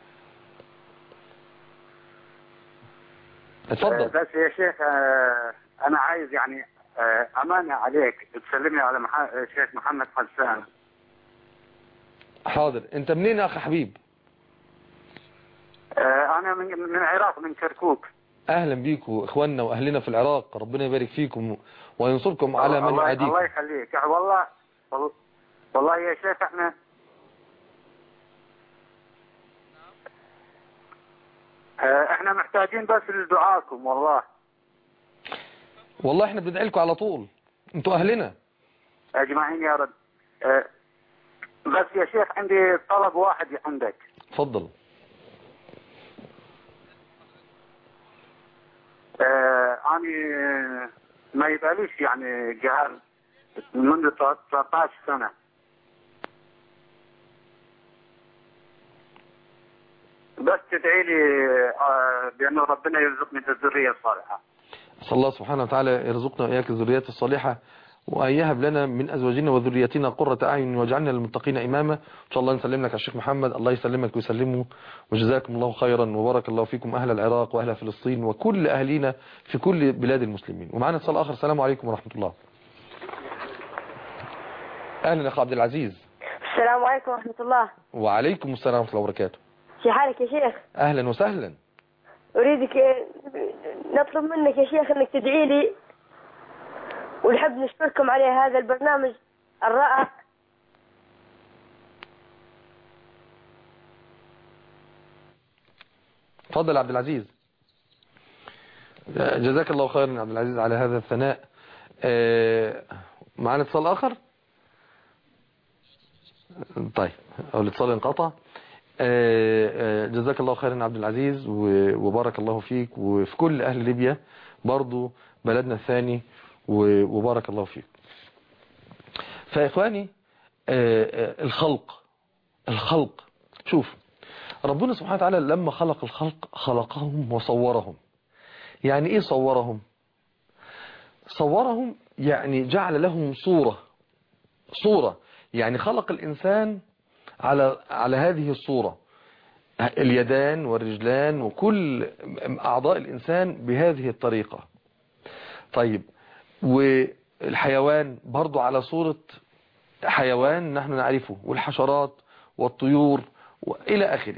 [SPEAKER 5] آه،
[SPEAKER 2] اتفضل
[SPEAKER 5] بس يا شيخ آه، انا عايز يعني آه، امانة عليك تسلمي على مح... شيخ محمد حسان
[SPEAKER 2] حاضر انت منين يا اخ حبيب
[SPEAKER 5] آه، انا من من العراق من كركوك
[SPEAKER 2] اهلا بيكم اخواننا واهلنا في العراق ربنا يبارك فيكم وينصركم على من
[SPEAKER 5] الله,
[SPEAKER 2] يعاديكم
[SPEAKER 5] الله يخليك يعني والله وال- والله يا شيخ احنا آه، احنا محتاجين بس لدعاكم والله
[SPEAKER 2] والله احنا بندعي لكم على طول انتوا اهلنا
[SPEAKER 5] اجمعين يا رب آه، بس يا شيخ عندي طلب واحد عندك
[SPEAKER 2] اتفضل
[SPEAKER 5] آه، انا ما يباليش يعني جهاز منذ 13 سنة بس تدعي لي آه، بأنه ربنا يرزقني بالذرية الصالحة
[SPEAKER 2] صلى الله سبحانه وتعالى يرزقنا وإياك الذريات الصالحة وأن يهب لنا من أزواجنا وذرياتنا قرة أعين واجعلنا للمتقين إماما إن شاء الله نسلم لك على الشيخ محمد الله يسلمك ويسلمه وجزاكم الله خيرا وبارك الله فيكم أهل العراق وأهل فلسطين وكل أهلينا في كل بلاد المسلمين ومعنا اتصال آخر السلام عليكم ورحمة الله أهلا أخ عبد العزيز
[SPEAKER 6] السلام عليكم ورحمة الله
[SPEAKER 2] وعليكم السلام ورحمة الله وبركاته
[SPEAKER 6] في حالك يا شيخ
[SPEAKER 2] أهلا وسهلا
[SPEAKER 6] أريدك نطلب منك يا شيخ أنك تدعي لي ونحب نشكركم على هذا البرنامج الرائع
[SPEAKER 2] تفضل عبد العزيز جزاك الله خيرا يا عبد العزيز على هذا الثناء آه، معنا اتصال آخر طيب أو الاتصال انقطع آه، آه، جزاك الله خيرا يا عبد العزيز و- وبارك الله فيك وفي كل أهل ليبيا برضو بلدنا الثاني و- وبارك الله فيك فإخواني آه، آه، الخلق الخلق شوف ربنا سبحانه وتعالى لما خلق الخلق خلقهم وصورهم يعني ايه صورهم صورهم يعني جعل لهم صورة صورة يعني خلق الإنسان على على هذه الصورة اليدان والرجلان وكل أعضاء الإنسان بهذه الطريقة طيب والحيوان برضو على صورة حيوان نحن نعرفه والحشرات والطيور وإلى آخره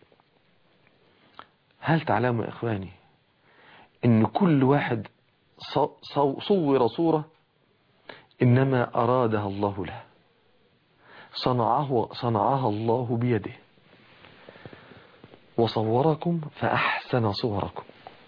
[SPEAKER 2] هل تعلموا يا إخواني إن كل واحد صور صورة إنما أرادها الله له صنعه صنعها الله بيده وصوركم فأحسن صوركم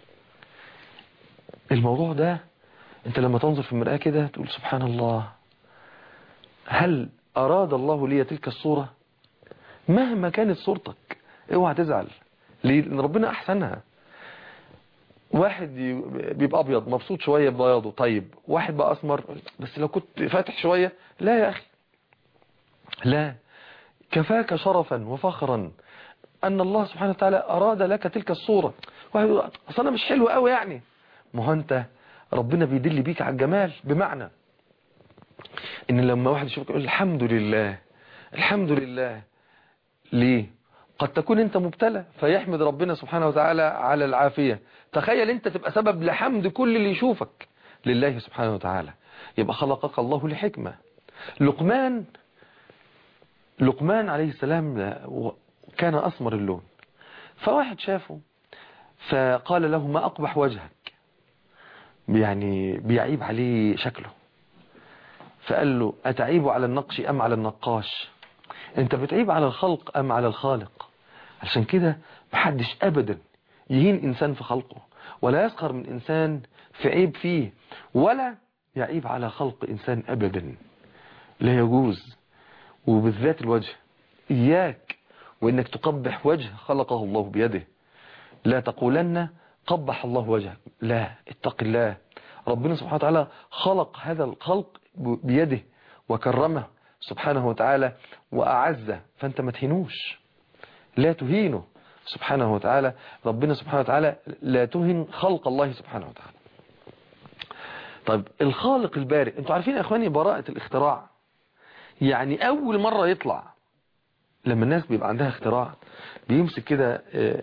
[SPEAKER 2] الموضوع ده انت لما تنظر في المرآة كده تقول سبحان الله هل أراد الله لي تلك الصورة مهما كانت صورتك اوعى تزعل ليه لأن ربنا أحسنها واحد بيبقى أبيض مبسوط شوية ببياضه طيب واحد بقى أسمر بس لو كنت فاتح شوية لا يا أخي لا كفاك شرفا وفخرا أن الله سبحانه وتعالى أراد لك تلك الصورة واحد يقول أصل أنا مش حلو قوي يعني ما هو أنت ربنا بيدل بيك على الجمال بمعنى إن لما واحد يشوفك يقول الحمد لله الحمد لله ليه قد تكون انت مبتلى فيحمد ربنا سبحانه وتعالى على العافية تخيل انت تبقى سبب لحمد كل اللي يشوفك لله سبحانه وتعالى يبقى خلقك الله لحكمة لقمان لقمان عليه السلام كان أسمر اللون فواحد شافه فقال له ما أقبح وجهك يعني بيعيب عليه شكله فقال له أتعيب على النقش أم على النقاش انت بتعيب على الخلق أم على الخالق عشان كده محدش أبدا يهين إنسان في خلقه ولا يسخر من إنسان في عيب فيه ولا يعيب على خلق إنسان أبدا لا يجوز وبالذات الوجه إياك وإنك تقبح وجه خلقه الله بيده لا تقولن قبح الله وجهك لا اتق الله ربنا سبحانه وتعالى خلق هذا الخلق بيده وكرمه سبحانه وتعالى وأعزه فأنت ما تهينوش لا تهينه سبحانه وتعالى ربنا سبحانه وتعالى لا تهن خلق الله سبحانه وتعالى طيب الخالق البارئ انتوا عارفين يا اخواني براءة الاختراع يعني اول مرة يطلع لما الناس بيبقى عندها اختراع بيمسك كده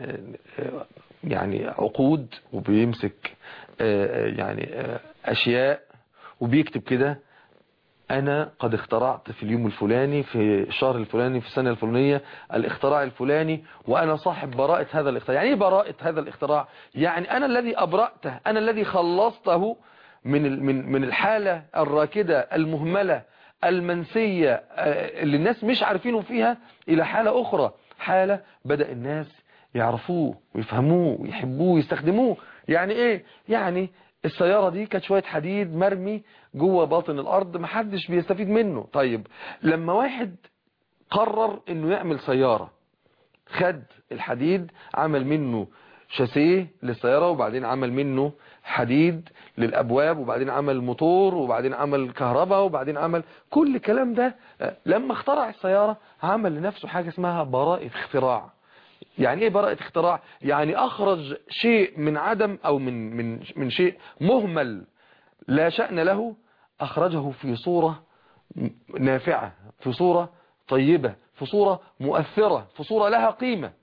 [SPEAKER 2] يعني عقود وبيمسك يعني اشياء وبيكتب كده انا قد اخترعت في اليوم الفلاني في الشهر الفلاني في السنة الفلانية الاختراع الفلاني وانا صاحب براءة هذا الاختراع يعني ايه براءة هذا الاختراع يعني انا الذي ابرأته انا الذي خلصته من من من الحالة الراكدة المهملة المنسية اللي الناس مش عارفينه فيها الى حالة اخرى حالة بدأ الناس يعرفوه ويفهموه ويحبوه ويستخدموه يعني ايه يعني السيارة دي كانت شوية حديد مرمي جوه باطن الارض محدش بيستفيد منه طيب لما واحد قرر انه يعمل سيارة خد الحديد عمل منه شاسيه للسيارة وبعدين عمل منه حديد للأبواب وبعدين عمل موتور وبعدين عمل كهرباء وبعدين عمل كل الكلام ده لما اخترع السيارة عمل لنفسه حاجة اسمها براءة اختراع يعني ايه براءة اختراع يعني اخرج شيء من عدم او من من من شيء مهمل لا شأن له اخرجه في صورة نافعة في صورة طيبة في صورة مؤثرة في صورة لها قيمة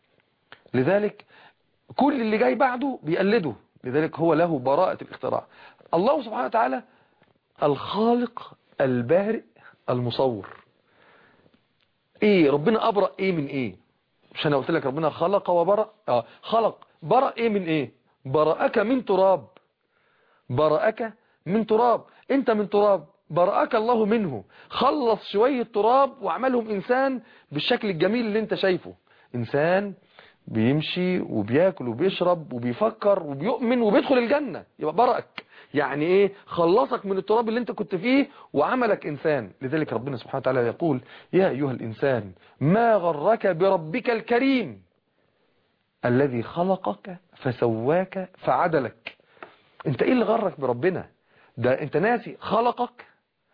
[SPEAKER 2] لذلك كل اللي جاي بعده بيقلده لذلك هو له براءة الاختراع الله سبحانه وتعالى الخالق البارئ المصور ايه ربنا ابرأ ايه من ايه مش انا قلت لك ربنا خلق وبرأ اه خلق برأ ايه من ايه برأك من تراب برأك من تراب انت من تراب برأك الله منه خلص شوية تراب وعملهم انسان بالشكل الجميل اللي انت شايفه انسان بيمشي وبياكل وبيشرب وبيفكر وبيؤمن وبيدخل الجنة يبقى برأك يعني ايه خلصك من التراب اللي انت كنت فيه وعملك انسان لذلك ربنا سبحانه وتعالى يقول يا ايها الانسان ما غرك بربك الكريم الذي خلقك فسواك فعدلك انت ايه اللي غرك بربنا ده انت ناسي خلقك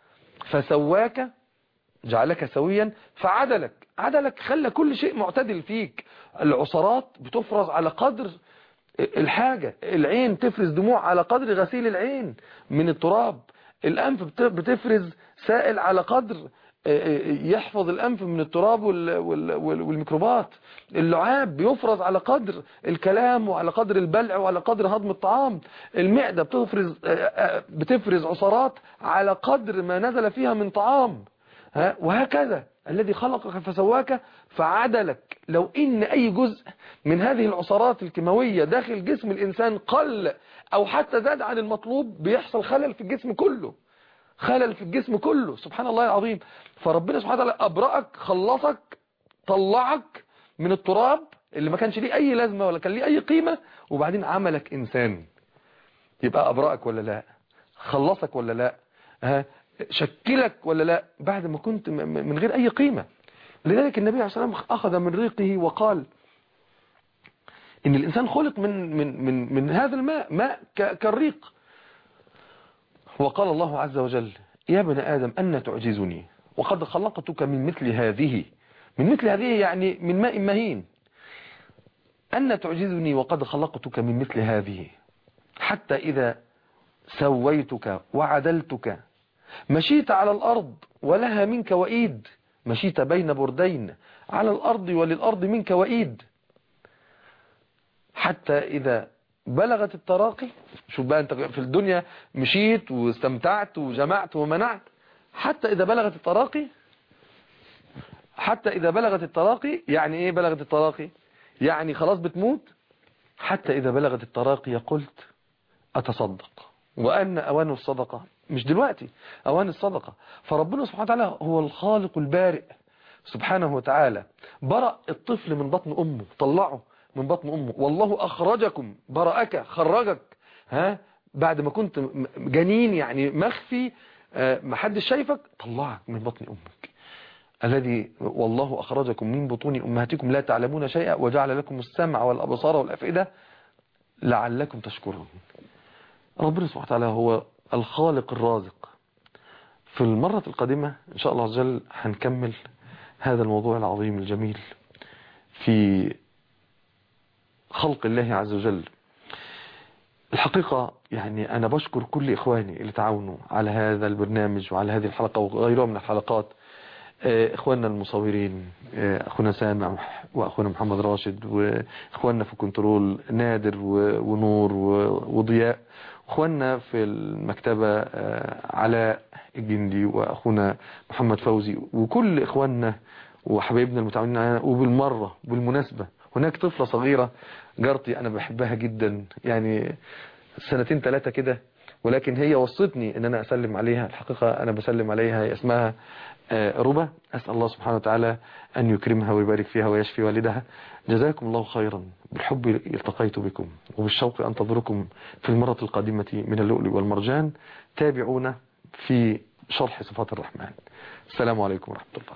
[SPEAKER 2] فسواك جعلك سويا فعدلك عدلك خلى كل شيء معتدل فيك العصارات بتفرز على قدر الحاجة العين تفرز دموع على قدر غسيل العين من التراب الأنف بت- بتفرز سائل على قدر يحفظ الأنف من التراب وال- وال- وال- والميكروبات اللعاب بيفرز على قدر الكلام وعلى قدر البلع وعلى قدر هضم الطعام المعدة بتفرز بتفرز عصارات على قدر ما نزل فيها من طعام ها وهكذا الذي خلقك فسواك فعدلك لو ان اي جزء من هذه العصارات الكيماوية داخل جسم الانسان قل او حتى زاد عن المطلوب بيحصل خلل في الجسم كله خلل في الجسم كله سبحان الله العظيم فربنا سبحانه وتعالى ابرأك خلصك طلعك من التراب اللي ما كانش ليه اي لازمة ولا كان ليه اي قيمة وبعدين عملك انسان يبقى ابرأك ولا لا خلصك ولا لا ها شكلك ولا لا بعد ما كنت م- م- من غير اي قيمة لذلك النبي عليه الصلاة والسلام اخذ من ريقه وقال ان الانسان خلق من من من من هذا الماء ماء ك- كالريق وقال الله عز وجل يا ابن آدم أن تعجزني وقد خلقتك من مثل هذه من مثل هذه يعني من ماء مهين أن تعجزني وقد خلقتك من مثل هذه حتى إذا سويتك وعدلتك مشيت على الأرض ولها منك وإيد مشيت بين بردين على الأرض وللأرض منك وإيد حتى إذا بلغت التراقي شوف بقى انت في الدنيا مشيت واستمتعت وجمعت ومنعت حتى إذا بلغت التراقي حتى إذا بلغت التراقي يعني إيه بلغت التراقي يعني خلاص بتموت حتى إذا بلغت التراقي قلت أتصدق وأن أوان الصدقة مش دلوقتي أوان الصدقة فربنا سبحانه وتعالى هو الخالق البارئ سبحانه وتعالى برأ الطفل من بطن أمه طلعه من بطن أمه والله أخرجكم برأك خرجك ها بعد ما كنت م- جنين يعني مخفي آه، محدش شايفك طلعك من بطن أمك الذي والله أخرجكم من بطون أمهاتكم لا تعلمون شيئا وجعل لكم السمع والأبصار والأفئدة لعلكم تشكرون ربنا سبحانه وتعالى هو الخالق الرازق في المرة القادمة إن شاء الله عز وجل هنكمل هذا الموضوع العظيم الجميل في خلق الله عز وجل الحقيقة يعني أنا بشكر كل إخواني اللي تعاونوا على هذا البرنامج وعلى هذه الحلقة وغيرها من الحلقات آه، إخواننا المصورين آه، أخونا سامع وأخونا محمد راشد وإخواننا في كنترول نادر و- ونور و- وضياء إخواننا في المكتبة آه، علاء الجندي وأخونا محمد فوزي وكل إخواننا وحبايبنا المتعاونين معانا وبالمرة بالمناسبة هناك طفلة صغيرة جارتي أنا بحبها جدا يعني سنتين ثلاثة كده ولكن هي وصتني ان انا اسلم عليها الحقيقة انا بسلم عليها هي اسمها آه، ربا اسأل الله سبحانه وتعالى ان يكرمها ويبارك فيها ويشفي والدها جزاكم الله خيرا بالحب التقيت بكم وبالشوق انتظركم في المرة القادمة من اللؤلؤ والمرجان تابعونا في شرح صفات الرحمن السلام عليكم ورحمة الله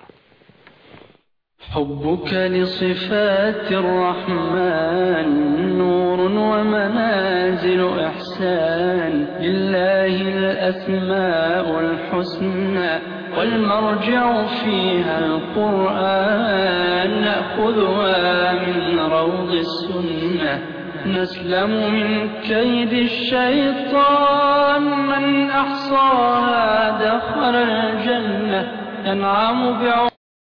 [SPEAKER 1] حبك لصفات الرحمن نور ومنازل إحسان لله الأسماء الحسنى والمرجع فيها القرآن نأخذها من روض السنة نسلم من كيد الشيطان من أحصاها دخل الجنة ينعم بعمر